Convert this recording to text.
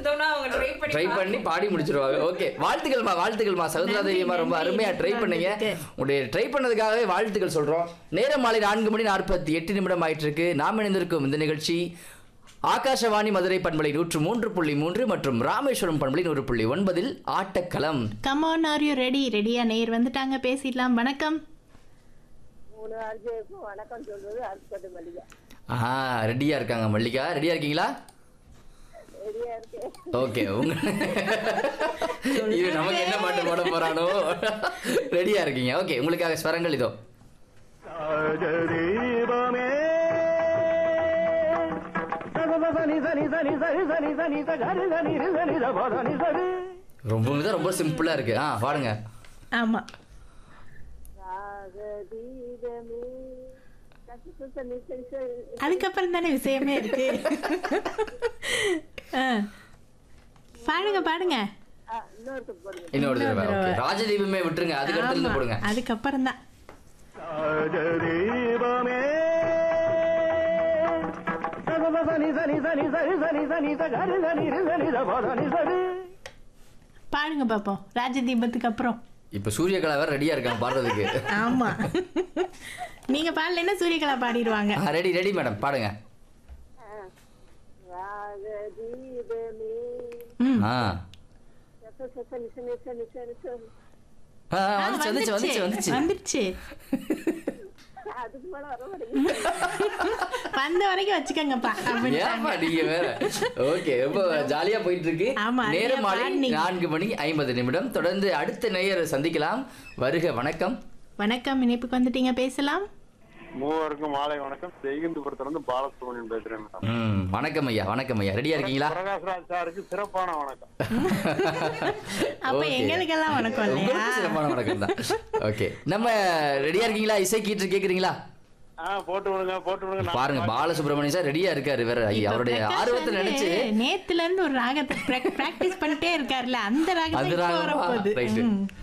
கொடுத்தோம்னா அவங்க ட்ரை பண்ணி ட்ரை பண்ணி பாடி முடிச்சிருவாங்க ஓகே வாழ்த்துக்கள்மா வாழ்த்துக்கள்மா சகோதரா நன்றி, தேவியம்மா ரொம்ப நன்றி. அருமையா ட்ரை பண்ணீங்க உங்களுடைய ட்ரை பண்ணதுக்காகவே வாழ்த்துக்கள் சொல்றோம் நேரம் மாலை நான்கு மணி நாற்பத்தி எட்டு நிமிடம் ஆயிட்டு இருக்கு நாம் இணைந்திருக்கும் இந்த நிகழ்ச்சி ஆகாஷவாணி மதுரை பண்பலை நூற்று மூன்று புள்ளி மூன்று மற்றும் ராமேஸ்வரம் பண்பலை நூறு புள்ளி ஒன்பதில் ஆட்டக்களம் கமான் ஆர் யூ ரெடி ரெடியா நேர் வந்துட்டாங்க பேசிடலாம் வணக்கம் மூணு அர்ஜுனுக்கும் வணக்கம் சொல்வது அற்புத மல்லிகா ஆஹா ரெடியா இருக்காங்க மல்லிகா ரெடியா இருக்கீங்களா ரெடியா இருக்கேன் ஓகே உங்க இது நமக்கு என்ன பாட்டு போட போறானோ ரெடியா இருக்கீங்க ஓகே உங்களுக்காக ஸ்வரங்கள் இதோ ராஜதீபமே சனி சனி சனி சனி சனி சனி சரி சனி சனி சனி சரி ரொம்ப தான் ரொம்ப சிம்பிளா இருக்கு ஆ பாடுங்க ஆமா ராகதீபமே கசி சுத்த நிசரி சரி அதுக்கப்புறம் தானே விஷயமே இருக்கு ஆ. பாடுங்க பாடுங்க ஆ, இன்னொருத்தர் போடுங்க இன்னொரு தடவை ஓகே ராஜதீபமே விட்டுருங்க அதுக்கு அடுத்து இருந்து ஆமா, போடுங்க அதுக்கப்புறம் தான் ராஜதீபமே சனி சனி சனி சரி சனி சனி சரி சனி சனி சனி சரி பாடுங்க பாப்போம் ராஜதீபத்துக்கு அப்புறம் இப்ப சூரியகலா வேற ரெடியா இருக்காங்க பாடுறதுக்கு ஆமா நீங்க பாடலைன்னா சூரியகலா பாடிடுவாங்க ரெடி ரெடி மேடம் பாடுங்க ராகதீபமே ம். ஆ சத்த சத்த நிச நிச நிச நிச ஆ, ஆ, வந்துச்சு வந்துச்சு வந்துச்சு வந்துச்சு வந்துருச்சு அதுக்கு மேல வர மாட்டேங்குது வந்த வரைக்கும் வச்சுக்கோங்கப்பா அப்படின்ட்டாங்க. ஏப்பா நீங்க வேற ஓகே ரொம்ப ஜாலியா போயிட்டு இருக்கு ஆமா, நேரம் நிறைய மாலை பாடுனீங்க. நான்கு மணி ஐம்பது நிமிடம் தொடர்ந்து அடுத்த நேயரை சந்திக்கலாம் வருக வணக்கம் வணக்கம் இணைப்புக்கு வந்துட்டீங்க பேசலாம் மூவருக்கும் மாலை வணக்கம் செய்கின்றபுரத்துல இருந்து பாலசுப்ரமணியன் பேசுறேன் மேடம் ம் வணக்கம் ஐயா வணக்கம் ஐயா ரெடியா இருக்கீங்களா பிரகாஷ்ராஜ் சாருக்கு சிறப்பான வணக்கம் அப்ப Okay. எங்களுக்கெல்லாம் வணக்கம் இல்லையா உங்களுக்கு சிறப்பான வணக்கம் தான் ஓகே நம்ம ரெடியா இருக்கீங்களா இசை கீற்று கேக்குறீங்களா ஆ போட்டு விடுங்க போட்டு விடுங்க நான் பாருங்க பாலசுப்ரமணியம் சார் ரெடியா இருக்காரு வேற ஐயா இப்ப அவருடைய பிரகாஷ் ஆர்வத்தை வந்து நினைச்சு நேத்துல இருந்து ஒரு ராகத்தை பிராக்டிஸ் பண்ணிட்டே இருக்காருல்ல அந்த ராகத்தை அது இப்ப ராகமா வரப்போகுது ரைட் ம்.